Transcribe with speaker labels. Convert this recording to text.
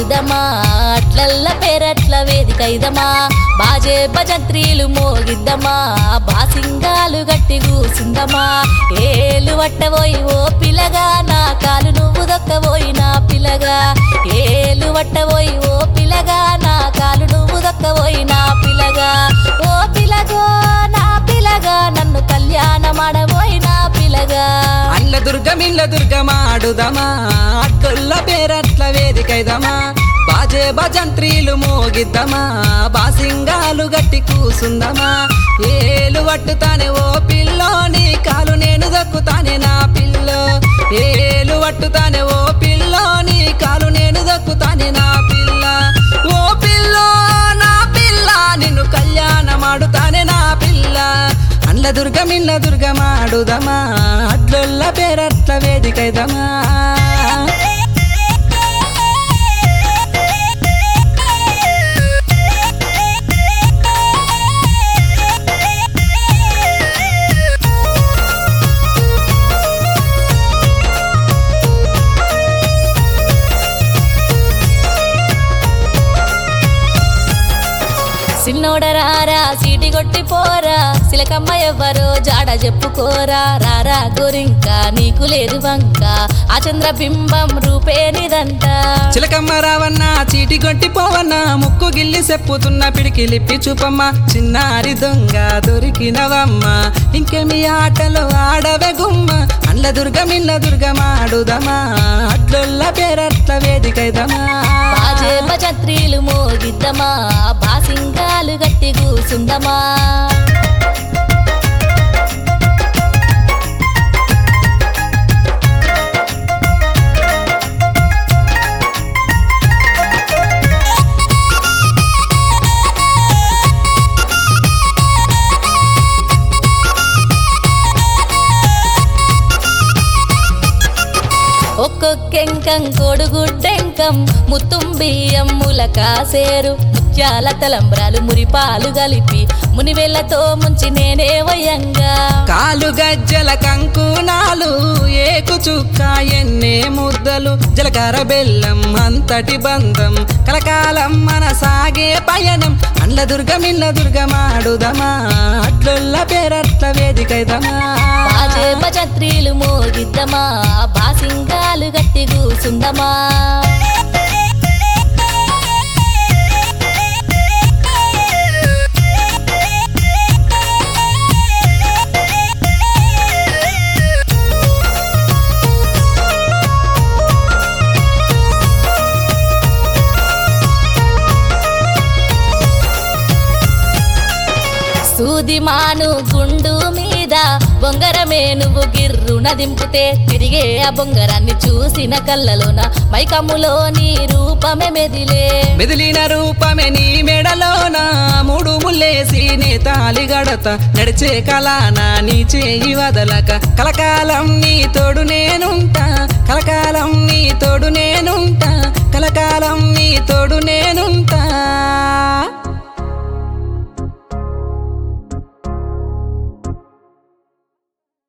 Speaker 1: ఆడుదమా అట్లల్ల పేరట్ల వేదికైదమా బాజే భజంత్రీలు మోగిద్దమా బాసింగాలు గట్టి కూసిందమా ఏలు వట్టబోయి ఓ పిల్లగా నా కాలు నువ్వు దొక్కబోయి నా పిల్లగా ఏలు వట్టబోయి ఓ పిల్లగా నా కాలు నువ్వు దొక్కబోయి నా పిల్లగా ఓ పిల్లగో నా పిల్లగా నన్ను కళ్యాణమాడబోయి నా పిల్లగా
Speaker 2: అండ్ల దుర్గం ఇండ్ల దుర్గం ఆడుదమా అట్ల పేరట్ల వేదికైదమా బాజే భజంత్రీలు మోగిద్దమా బాసింగాలు గట్టి కూసుందమా ఏలు పట్టుతానే ఓ పిల్లో నీ కాలు నేను దక్కుతానే నా పిల్లో ఏలు పట్టుతానే ఓ పిల్లో నీ కాలు నేను దక్కుతానే నా పిల్ల ఓ పిల్లో నా పిల్ల నిన్ను కళ్యాణమాడుతానే నా పిల్ల అండ్ల దుర్గం ఇళ్ళ దుర్గమాడుదమా అట్లొల్ల పేరట్ల వేదికైదమా
Speaker 1: సిన్నోడరారా సీటి కొట్టి పోరా సిలకమ్మ ఎవ్వరో జాడ చెప్పుకోరా రారా గోరింక నీకు లేదు వంక ఆ చంద్రబింబం రూపేనిదంట
Speaker 2: చిలకమ్మ రావన్న చీటి కొట్టి పోవన్న ముక్కు గిల్లి చెప్పుతున్న పిడికిలిప్పి చూపమ్మ చిన్నారి దొంగ దొరికినవమ్మ ఇంకేమి ఆటలు ఆడవే గుమ్మ అండ్ల దుర్గం ఇళ్ళ దుర్గమాడుదమా అట్లొల్ల పేరట్ల వేదికైదమా
Speaker 1: బాజే భజత్రీలు మోగిద్దమా బాసింగాలు గట్టి కూసుందమా ఒక్కొక్కెంకం కొడుగుడ్డెంకం ముత్తుం బియ్యం ములకాసేరు ముత్యాల తలంబ్రాలు మురిపాలు కలిపి మునివెళ్ళతో ముంచి నేనే వయంగా
Speaker 2: కాలు గజ్జల కంకునాలు ఏకు చుక్క ఎన్నే ముద్దలు జలకర బెల్లం అంతటి బంధం కలకాలం మన సాగే పయనం అండ్ల దుర్గం ఇళ్ళ దుర్గమాడుదమా అట్లొల్ల పేరట్ల వేదికైదమా
Speaker 1: బాజే భజత్రీలు మోగిద్దమా బాసింగాలు గట్టి కూసుందమా సూది మాను గుండు మీద బొంగరమే నువ్వు గిర్రున దింపితే తిరిగే ఆ బొంగరాన్ని చూసిన కళ్ళలోన మైకమ్ములో నీ రూపమే మెదిలే
Speaker 2: మెదిలిన రూపమే నీ మెడలోన మూడు ముల్లేసి నీ తాలి గడత నడిచే కలాన నీ చేయి వదలక కలకాలం నీ తోడు నేనుంటా కలకాలం నీ తోడు నేనుంటా కలకాలం నీ తోడు నేనుంటా